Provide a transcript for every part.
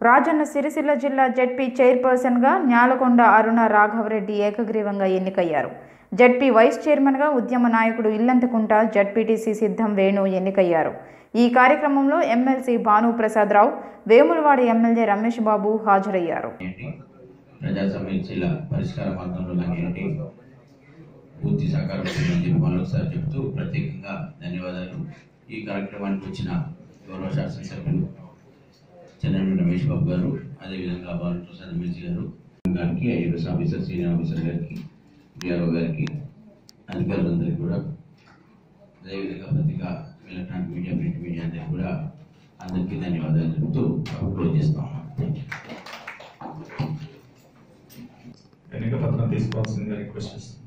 రాజన్న సిరిసిల్ల జిల్లా జడ్పీ చైర్పర్సన్గా న్యాలకొండ అరుణ రాఘవరెడ్డి ఏకగ్రీవంగా ఎన్నికయ్యారు జడ్పీ వైస్ చైర్మన్గా ఉద్యమ నాయకుడు ఇల్లంతకుంట జడ్పీటీసీ సిద్ధం వేణు ఎన్నికయ్యారు ఈ కార్యక్రమంలో ఎమ్మెల్సీ భానుప్రసాదరావు వేములవాడ ఎమ్మెల్యే రమేష్ బాబు హాజరయ్యారు ఏంటి ప్రజా సమస్యల పరిష్కార మార్గంలో నాకేంటి పూర్తి సహకారం ఉంటుందని చెప్పి మరొకసారి చెప్తూ ప్రత్యేకంగా ధన్యవాదాలు ఈ కార్యక్రమానికి వచ్చిన గౌరవ శాసనసభ్యులు చంద్రబాబు రమేష్ బాబు గారు అదేవిధంగా బాలు ప్రసాద్ ఎమ్మెల్సీ గారు గారికి ఐఏఎస్ ఆఫీసర్ సీనియర్ ఆఫీసర్ గారికి డిఆర్ఓ గారికి అధికారులందరికీ కూడా అదేవిధంగా పత్రికా ఎలక్ట్రానిక్ మీడియా ప్రింట్ మీడియా అందరికీ కూడా అందరికీ ధన్యవాదాలు చెప్తూ క్లోజ్ చేస్తాం ఎన్నిక పత్రం తీసుకోవాల్సిందిగా రిక్వెస్ట్ చేస్తున్నాను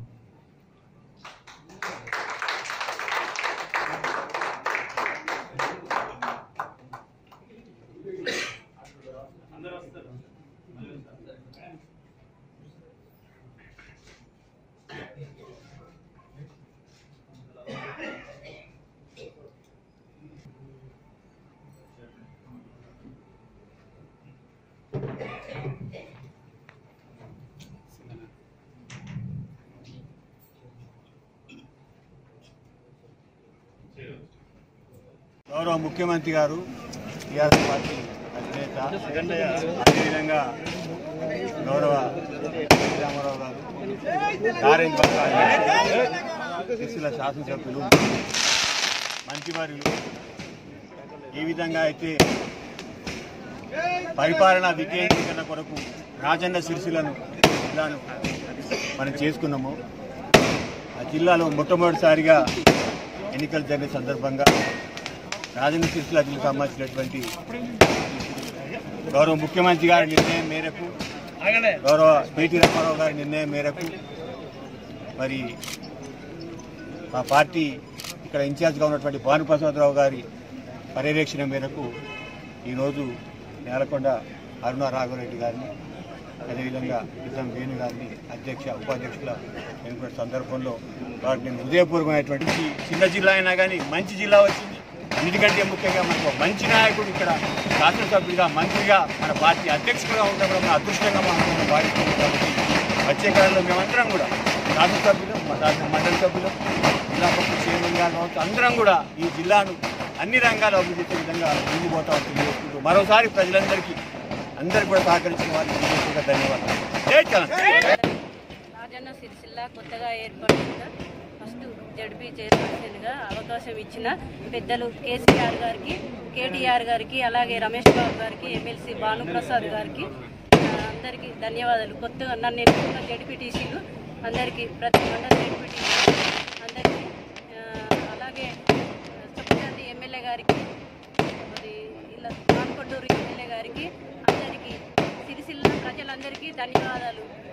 గౌరవ ముఖ్యమంత్రి గారు టీఆర్ఎస్ పార్టీ అధినేత అదేవిధంగా గౌరవ ఎన్టీ రామారావు గారు నారాయణ బాబు సిరిసిల్ల శాసనసభ్యులు మంత్రివర్యులు ఏ విధంగా అయితే పరిపాలన వికేంద్రీకరణ కొరకు రాజన్న సిరిసిల్లను జిల్లాను మనం చేసుకున్నాము ఆ జిల్లాలో మొట్టమొదటిసారిగా ఎన్నికలు జరిగిన సందర్భంగా రాజన్న సిరిసిల్ల జిల్లాకు సంబంధించినటువంటి గౌరవ ముఖ్యమంత్రి గారి నిర్ణయం మేరకు గౌరవ పిటి రామారావు గారి నిర్ణయం మేరకు మరి మా పార్టీ ఇక్కడ ఇన్ఛార్జ్గా ఉన్నటువంటి భానుప్రసాదరావు గారి పర్యవేక్షణ మేరకు ఈరోజు నేలకొండ అరుణ రాఘవరెడ్డి గారిని అదేవిధంగా ఇద్దరం వేణు గారిని అధ్యక్ష ఉపాధ్యక్షుల ఎన్నుకున్న సందర్భంలో వారికి నేను హృదయపూర్వకమైనటువంటి ఈ చిన్న జిల్లా అయినా కానీ మంచి జిల్లా వచ్చింది అన్నిటికంటే ముఖ్యంగా మనకు ఒక మంచి నాయకుడు ఇక్కడ శాసనసభ్యుడిగా మంత్రిగా మన పార్టీ అధ్యక్షుడిగా ఉండడం మన అదృష్టంగా మనం భావిస్తున్నాం కాబట్టి వచ్చే కాలంలో మేమందరం కూడా శాసనసభ్యులు మా శాసన మండలి సభ్యులు జిల్లా పరిషత్ చైర్మన్ గారు కావచ్చు అందరం కూడా ఈ జిల్లాను అన్ని రంగాలు అభివృద్ధి చేసే విధంగా ముందు పోతామని తెలియజేసుకుంటూ మరోసారి ప్రజలందరికీ అందరికీ కూడా సహకరించిన వారికి విశేషంగా ధన్యవాదాలు జై తెలంగాణ రాజన్న సిరిసిల్ల కొత్తగా ఏర్పడిన ఫస్ట్ జడ్పీ చైర్పర్సన్గా అవకాశం ఇచ్చిన పెద్దలు కేసీఆర్ గారికి కేటీఆర్ గారికి అలాగే రమేష్ బాబు గారికి ఎమ్మెల్సీ భానుప్రసాద్ గారికి ఆ, అందరికీ ధన్యవాదాలు కొత్తగా నన్ను ఎన్నుకున్న జడ్పీటీసీలు అందరికీ ప్రతి మండలి జడ్పీటీసీ అందరికీ ఆ, అలాగే చొప్పదండి ఎమ్మెల్యే గారికి మరి ఇలా కాన్కొండూరు ఎమ్మెల్యే గారికి అందరికీ సిరిసిల్ల ప్రజలందరికీ ధన్యవాదాలు